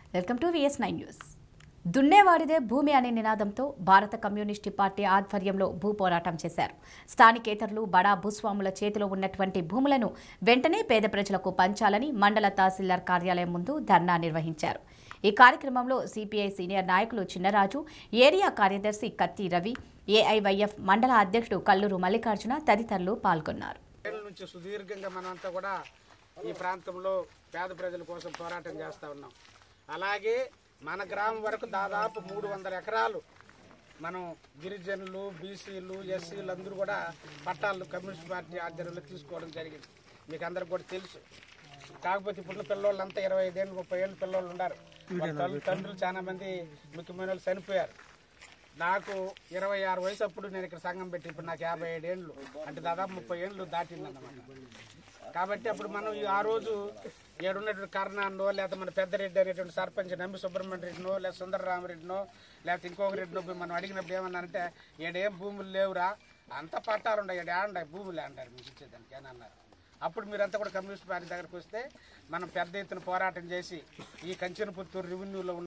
welcome to VS nine news దున్నేవాడిదే భూమి అనే నినాదంతో భారత కమ్యూనిస్టు పార్టీ ఆధ్వర్యంలో భూ పోరాటం చేశారు స్థానికేతరులు బడా భూస్వాముల చేతిలో ఉన్నటువంటి భూములను వెంటనే పేద ప్రజలకు పంచాలని మండల తహసీల్దార్ కార్యాలయం ముందు ధర్నా నిర్వహించారు ఈ కార్యక్రమంలో సిపిఐ సీనియర్ నాయకులు చిన్నరాజు ఏరియా కార్యదర్శి కత్తి రవి ఏఐవైఎఫ్ మండల అధ్యక్షుడు కల్లూరు మల్లికార్జున తదితరులు పాల్గొన్నారు ఏళ్ళ నుంచి సుదీర్ఘంగా మనమంతా కూడా ఈ ప్రాంతంలో పేద ప్రజల కోసం పోరాటం చేస్తూ ఉన్నాం అలాగే మన గ్రామం వరకు దాదాపు మూడు వందల ఎకరాలు మనం గిరిజనులు బీసీలు ఎస్సీలు అందరూ కూడా పట్టాలు కమ్యూనిస్ట్ పార్టీ ఆధ్వర్యంలో తీసుకోవడం జరిగింది మీకు అందరికి కూడా తెలుసు కాకపోతే ఇప్పుడు పిల్లోళ్ళంతా ఇరవై ఐదేళ్ళు ముప్పై ఏళ్ళు పిల్లోళ్ళు ఉన్నారు వాళ్ళ తల్లి తండ్రులు చాలా మంది ముఖ్యమైన వాళ్ళు చనిపోయారు నాకు ఇరవై ఆరు వయసు అప్పుడు నేను ఇక్కడ సంఘం పెట్టి ఇప్పుడు నాకు యాభై ఏడు ఏళ్ళు అంటే దాదాపు ముప్పై ఏళ్ళు దాటిందన్నమాట కాబట్టి అప్పుడు మనం ఈ ఆ రోజు ఏడున్నటువంటి కర్ణాన్నో లేకపోతే మన పెద్దరెడ్డి అనేటువంటి సర్పంచ్ నంబి సుబ్రహ్మణ్య రెడ్డినో లేదా సుందరరామరెడ్డినో లేకపోతే ఇంకొక రెడ్డినో పోయి మనం అడిగినప్పుడు ఏమన్నారంటే ఏడేం భూములు లేవురా అంత పట్టాలు ఉన్నాయి ఏడు ఆండాయి భూములు అంటారు మీకు ఇచ్చేదానికి అని అన్నారు అప్పుడు మీరంతా కూడా కమ్యూనిస్ట్ పార్టీ దగ్గరకు వస్తే మనం పెద్ద ఎత్తున పోరాటం చేసి ఈ కంచెనపుత్తూరు రెవెన్యూలో ఉన్న